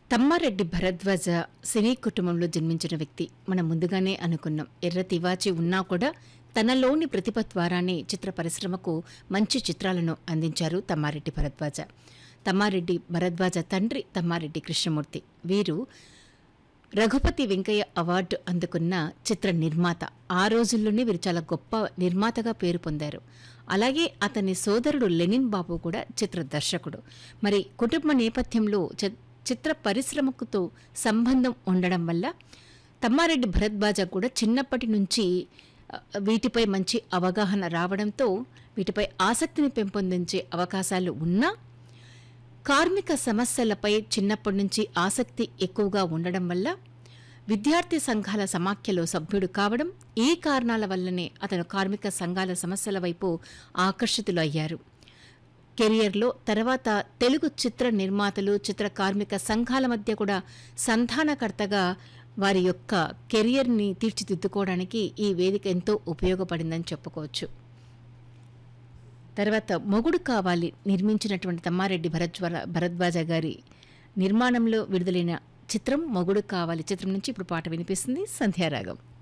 తమ్మారెడ్డి భరద్వాజ సినీ కుటుంబంలో జన్మించిన వ్యక్తి మనం ముందుగానే అనుకున్నాం ఎర్ర తివాచి ఉన్నా కూడా తనలోని ప్రతిభ ద్వారానే చిత్ర పరిశ్రమకు మంచి చిత్రాలను అందించారు తమ్మారెడ్డి భరద్వాజ తమ్మారెడ్డి భరద్వాజ తండ్రి తమ్మారెడ్డి కృష్ణమూర్తి వీరు రఘుపతి వెంకయ్య అవార్డు అందుకున్న చిత్ర నిర్మాత ఆ రోజుల్లోనే వీరు చాలా గొప్ప నిర్మాతగా పేరు పొందారు అలాగే అతని సోదరుడు లెనిన్ బాబు కూడా చిత్ర దర్శకుడు మరి కుటుంబ నేపథ్యంలో చి- చిత్ర పరిశ్రమకుతో సంబంధం ఉండడం వల్ల తమ్మారెడ్డి భరద్వాజ కూడా చిన్నప్పటి నుంచి ఆ, వీటిపై మంచి అవగాహన రావడంతో వీటిపై ఆసక్తిని పెంపొందించే అవకాశాలు ఉన్నా కార్మిక సమస్యలపై చిన్నప్పటి నుంచి ఆసక్తి ఎక్కువగా ఉండడం వల్ల విద్యార్థి సంఘాల సమాఖ్యలో సభ్యుడు కావడం ఈ కారణాల వల్లనే అతను కార్మిక సంఘాల సమస్యల వైపు ఆకర్షితులు అయ్యారు కెరియర్లో తర్వాత తెలుగు చిత్ర నిర్మాతలు చిత్ర కార్మిక సంఘాల మధ్య కూడా సంధానకర్తగా వారి యొక్క కెరియర్ని తీర్చిదిద్దుకోవడానికి ఈ వేదిక ఎంతో ఉపయోగపడిందని చెప్పుకోవచ్చు తర్వాత మొగుడు కావాలి నిర్మించినటువంటి తమ్మారెడ్డి భరద్వాజ భరద్వాజ గారి నిర్మాణంలో విడుదలైన చిత్రం మొగుడు కావాలి చిత్రం నుంచి ఇప్పుడు పాట వినిపిస్తుంది సంధ్యారాగం